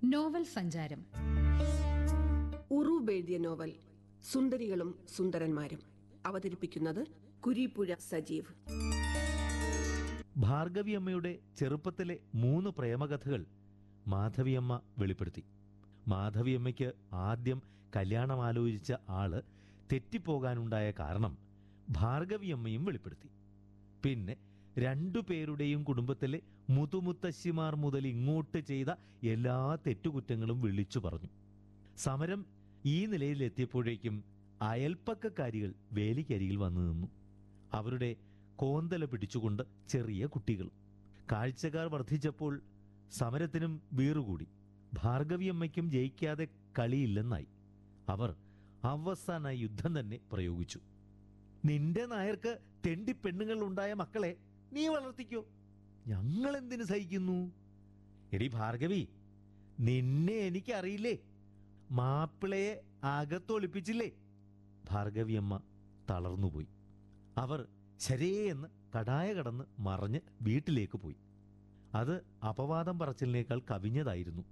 novel സഞ്ചാരം ഉറൂബ് എഴുതിയ novel സുന്ദരികളും സുന്ദരന്മാരും അവതരിപ്പിക്കുന്നത് കുരീപ്പുഴ സജീവ് ഭാർഗവിയമ്മയുടെ ചെറുപ്പത്തിലെ മൂന്ന് പ്രേമകഥകൾ മാധവിയമ്മ വെളിപ്പെടുത്തി മാധവിയമ്മയ്ക്ക് ആദ്യം കല്യാണം ആലോചിച്ച ആള് തെറ്റിപ്പോകാനുണ്ടായ കാരണം ഭാർഗവിയമ്മയും വെളിപ്പെടുത്തി പിന്നെ രണ്ടു പേരുടെയും കുടുംബത്തിലെ മുതുമുത്തശ്ശിമാർ മുതൽ ഇങ്ങോട്ട് ചെയ്ത എല്ലാ തെറ്റുകുറ്റങ്ങളും വിളിച്ചു പറഞ്ഞു സമരം ഈ നിലയിലെത്തിയപ്പോഴേക്കും അയൽപ്പക്കക്കാരികൾ വേലിക്കരികിൽ വന്നു നിന്നു അവരുടെ കോന്തല പിടിച്ചുകൊണ്ട് ചെറിയ കുട്ടികൾ കാഴ്ചക്കാർ വർദ്ധിച്ചപ്പോൾ സമരത്തിനും വീറുകൂടി ഭാർഗവിയമ്മയ്ക്കും ജയിക്കാതെ കളിയില്ലെന്നായി അവർ അവസാന യുദ്ധം തന്നെ പ്രയോഗിച്ചു നിന്റെ നായർക്ക് തെണ്ടി പെണ്ണുങ്ങൾ ഉണ്ടായ മക്കളെ നീ വളർത്തിക്കോ ഞങ്ങൾ എന്തിനു സഹിക്കുന്നു എടി ഭാർഗവി നിന്നെ എനിക്കറിയില്ലേ മാപ്പിളയെ അകത്തൊളിപ്പിച്ചില്ലേ ഭാർഗവിയമ്മ തളർന്നുപോയി അവർ ശരേയെന്ന് കടായ കടന്ന് മറഞ്ഞ് വീട്ടിലേക്ക് പോയി അത് അപവാദം പറച്ചിലിനേക്കാൾ കവിഞ്ഞതായിരുന്നു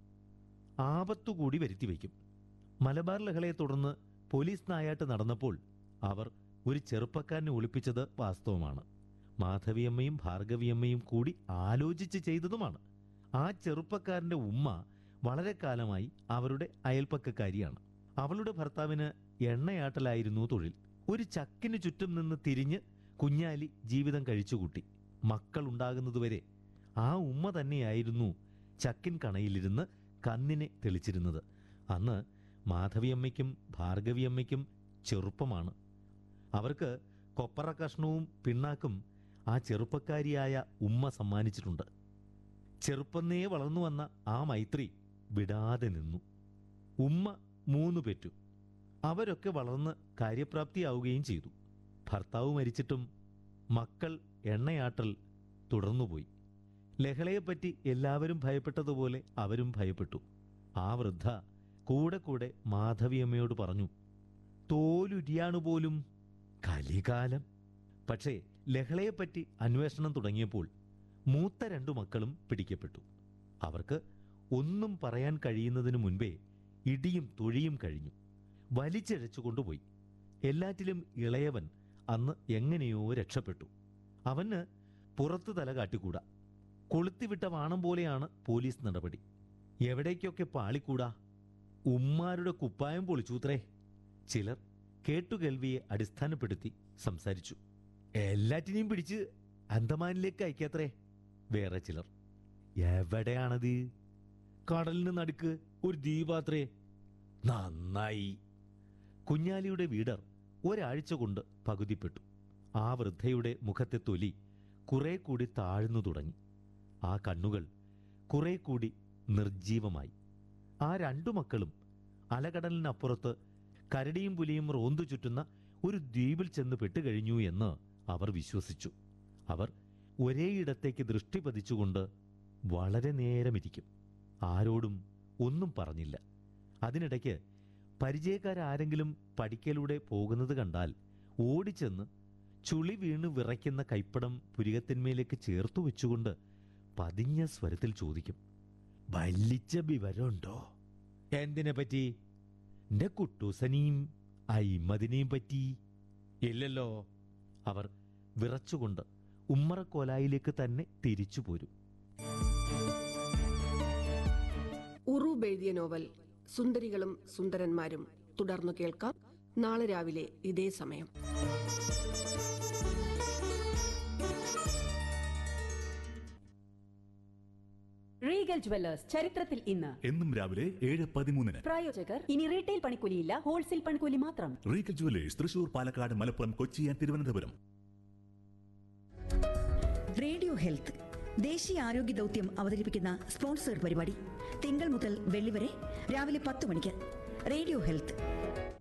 ആപത്തുകൂടി വരുത്തി വയ്ക്കും മലബാർ ലഹളയെ തുടർന്ന് പോലീസ് നായാട്ട് നടന്നപ്പോൾ അവർ ഒരു ചെറുപ്പക്കാരനെ ഒളിപ്പിച്ചത് വാസ്തവമാണ് മാധവിയമ്മയും ഭാർഗവിയമ്മയും കൂടി ആലോചിച്ച് ചെയ്തതുമാണ് ആ ചെറുപ്പക്കാരന്റെ ഉമ്മ വളരെ കാലമായി അവരുടെ അയൽപ്പക്കക്കാരിയാണ് അവളുടെ ഭർത്താവിന് എണ്ണയാട്ടലായിരുന്നു തൊഴിൽ ഒരു ചക്കിന് ചുറ്റും നിന്ന് തിരിഞ്ഞ് കുഞ്ഞാലി ജീവിതം കഴിച്ചുകൂട്ടി മക്കൾ ഉണ്ടാകുന്നതുവരെ ആ ഉമ്മ തന്നെയായിരുന്നു ചക്കിൻ കണയിലിരുന്ന് കന്നിനെ തെളിച്ചിരുന്നത് അന്ന് മാധവിയമ്മയ്ക്കും ഭാർഗവിയമ്മയ്ക്കും ചെറുപ്പമാണ് അവർക്ക് കൊപ്പറ കഷ്ണവും പിണ്ണാക്കും ആ ചെറുപ്പക്കാരിയായ ഉമ്മ സമ്മാനിച്ചിട്ടുണ്ട് ചെറുപ്പന്നേ വളർന്നു വന്ന ആ മൈത്രി വിടാതെ നിന്നു ഉമ്മ മൂന്നു പെറ്റു അവരൊക്കെ വളർന്ന് കാര്യപ്രാപ്തിയാവുകയും ചെയ്തു ഭർത്താവ് മരിച്ചിട്ടും മക്കൾ എണ്ണയാട്ടൽ തുടർന്നുപോയി ലഹളയെപ്പറ്റി എല്ലാവരും ഭയപ്പെട്ടതുപോലെ അവരും ഭയപ്പെട്ടു ആ വൃദ്ധ കൂടെ കൂടെ മാധവിയമ്മയോട് പറഞ്ഞു തോലുരിയാണു പോലും കലികാലം പക്ഷേ ലഹളയെപ്പറ്റി അന്വേഷണം തുടങ്ങിയപ്പോൾ മൂത്ത രണ്ടു മക്കളും പിടിക്കപ്പെട്ടു അവർക്ക് ഒന്നും പറയാൻ കഴിയുന്നതിനു മുൻപേ ഇടിയും തൊഴിയും കഴിഞ്ഞു വലിച്ചിഴച്ചു കൊണ്ടുപോയി എല്ലാറ്റിലും ഇളയവൻ അന്ന് എങ്ങനെയോ രക്ഷപ്പെട്ടു അവന് പുറത്തു തല കാട്ടിക്കൂടാ കൊളുത്തിവിട്ട വാണം പോലെയാണ് പോലീസ് നടപടി എവിടേക്കൊക്കെ പാളിക്കൂടാ ഉമ്മാരുടെ കുപ്പായം പൊളിച്ചൂത്രേ ചിലർ കേട്ടുകേൾവിയെ അടിസ്ഥാനപ്പെടുത്തി സംസാരിച്ചു എല്ലാറ്റിനെയും പിടിച്ച് അന്തമാനിലേക്ക് അയക്കാത്രേ വേറെ ചിലർ എവിടെയാണത് കടലിന് നടുക്ക് ഒരു ദ്വീപാത്രേ നന്നായി കുഞ്ഞാലിയുടെ വീടർ ഒരാഴ്ച കൊണ്ട് പകുതിപ്പെട്ടു ആ വൃദ്ധയുടെ മുഖത്തെ തൊലി കുറെ കൂടി താഴ്ന്നു തുടങ്ങി ആ കണ്ണുകൾ കുറെ കൂടി നിർജീവമായി ആ രണ്ടു മക്കളും അലകടലിനപ്പുറത്ത് കരടിയും പുലിയും റോന്തു ചുറ്റുന്ന ഒരു ദ്വീപിൽ ചെന്ന് പെട്ടുകഴിഞ്ഞു എന്ന് അവർ വിശ്വസിച്ചു അവർ ഒരേയിടത്തേക്ക് ദൃഷ്ടി പതിച്ചുകൊണ്ട് വളരെ നേരമിരിക്കും ആരോടും ഒന്നും പറഞ്ഞില്ല അതിനിടയ്ക്ക് പരിചയക്കാരാരെങ്കിലും പടിക്കലൂടെ പോകുന്നത് കണ്ടാൽ ഓടിച്ചെന്ന് ചുളി വീണ് വിറയ്ക്കുന്ന കൈപ്പടം പുരികത്തിന്മേലേക്ക് ചേർത്തു വെച്ചുകൊണ്ട് പതിഞ്ഞ സ്വരത്തിൽ ചോദിക്കും വല്ലിച്ച വിവരമുണ്ടോ എന്തിനെ പറ്റി എന്റെ കുട്ടൂസനെയും അയിമതിനെയും പറ്റി ഇല്ലല്ലോ അവർ വിറച്ചുകൊണ്ട് ഉമ്മറക്കോലായിലേക്ക് തന്നെ തിരിച്ചു പോരും ഉറൂബ് എഴുതിയ നോവൽ സുന്ദരികളും സുന്ദരന്മാരും തുടർന്നു കേൾക്കാം നാളെ രാവിലെ ഇതേ സമയം റീഗൽ ജുവല്ലേഴ്സ് ചരിത്രത്തിൽ ഇന്ന് എന്നും രാവിലെ ഏഴ് പതിമൂന്നിന് പ്രായോജകർ ഇനി റീറ്റെയിൽ പണിക്കൂലിയില്ല ഹോൾസെയിൽ പണിക്കൂലി മാത്രം Regal Jewellers Thrissur Palakkad Malappuram Kochi and Thiruvananthapuram radio health ദേശീയ ആരോഗ്യ ദൗത്യം അവതരിപ്പിക്കുന്ന സ്പോൺസർ പരിപാടി തിങ്കൾ മുതൽ വെള്ളി വരെ രാവിലെ പത്ത് മണിക്ക് റേഡിയോ ഹെൽത്ത്